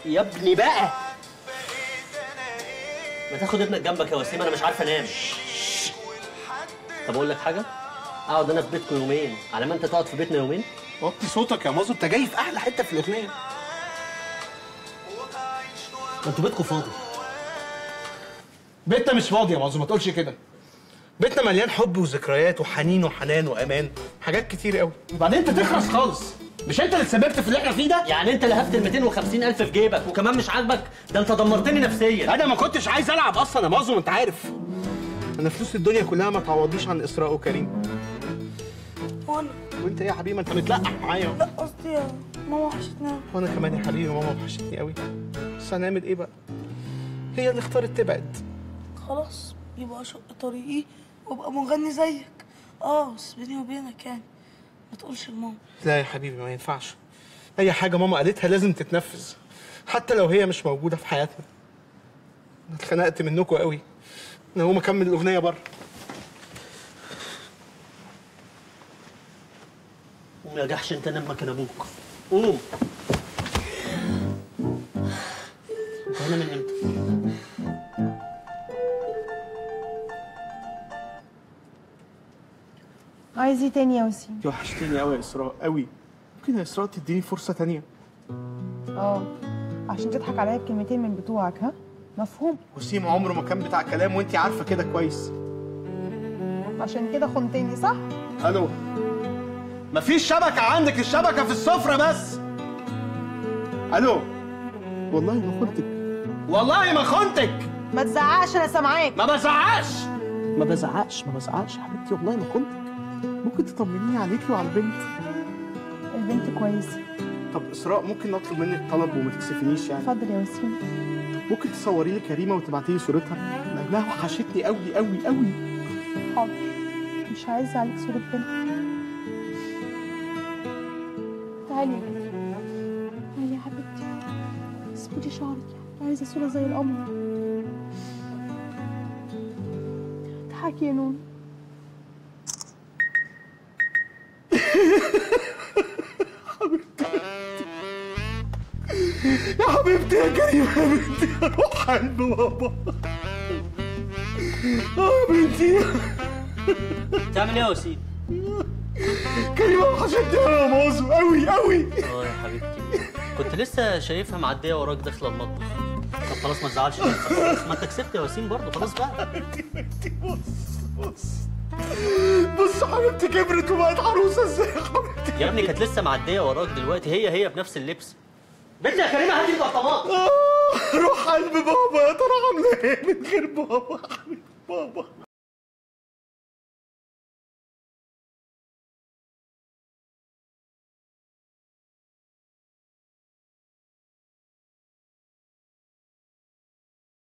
يا ابني بقى ما تاخد ابنك جنبك يا وسيم انا مش عارف انام طب اقول لك حاجه اقعد انا في بيتكم يومين على ما انت تقعد في بيتنا يومين وطي صوتك يا مازو انت جاي في احلى حته في الاغنيه ما انتوا بيتكم فاضي بيتنا مش فاضي يا مازو ما تقولش كده بيتنا مليان حب وذكريات وحنين وحنان وامان حاجات كتير قوي وبعدين انت تخلص خالص مش انت اللي اتسببت في اللي احنا فيه ده يعني انت لهفت ال 250 الف في جيبك وكمان مش عاجبك ده انت دمرتني نفسيا انا ما كنتش عايز العب اصلا يا مازو انت عارف انا فلوس الدنيا كلها ما تعوضنيش عن اسراء وكريم وانا وانت ايه يا حبيبي ما انت متلقح معايا لا قصدي يا ماما وحشتنا وانا كمان يا حبيبي ماما وحشتني قوي بس هنعمل ايه بقى هي اللي اختارت تبعد خلاص يبقى اشق طريقي وابقى مغني زيك اه بس بيني وبينك يعني ما تقولش لماما لا يا حبيبي ما ينفعش اي حاجه ماما قالتها لازم تتنفذ حتى لو هي مش موجوده في حياتنا انا اتخنقت منكم قوي انا هقوم اكمل الاغنيه بره قوم يا جحش انت نام مكان ابوك قوم انت هنا من امتى؟ عايز ايه تاني يا وسيم انت وحشتيني قوي يا اسراء قوي ممكن يا اسراء تديني فرصه تانية اه عشان تضحك عليا بكلمتين من بتوعك ها مفهوم وسيم عمره ما كان بتاع كلام وانت عارفه كده كويس عشان كده خنتني صح الو مفيش شبكه عندك الشبكه في السفره بس الو والله ما خنتك والله ما خنتك ما تزعقش انا سامعاك ما بزعقش ما بزعقش ما بزعقش يا حبيبتي والله ما خنتك ممكن تطمنيني عليكي وعلى البنت البنت كويسه طب اسراء ممكن نطلب منك طلب وما تكسفنيش يعني اتفضل يا وسيم ممكن تصوري لي كريمه وتبعتي لي صورتها لانها وحشتني قوي قوي قوي حاضر مش عايزه عليك صوره بنت تعالي تعالي يا حبيبتي اصبري شعرك عايزه صوره زي القمر اضحكي يا نون يا حبيبتي يا كريمه يا بنتي روح قلب بابا اه بنتي بتعمل ايه يا وسيم؟ كريمه وحشتني قوي يا مازو قوي قوي اه يا حبيبتي كنت لسه شايفها معديه وراك داخله المطبخ طب خلاص ما تزعلش نفسك خلاص ما انت كسبت يا وسيم برضه خلاص بقى بص بص بص حبيبتي كبرت وبقت عروسه ازاي يا حبيبتي يا ابني كانت لسه معديه وراك دلوقتي هي هي بنفس اللبس بنت يا كريمه هاتي البرطمان آه، روح قلب بابا يا ترى عامله ايه من غير بابا حبيب بابا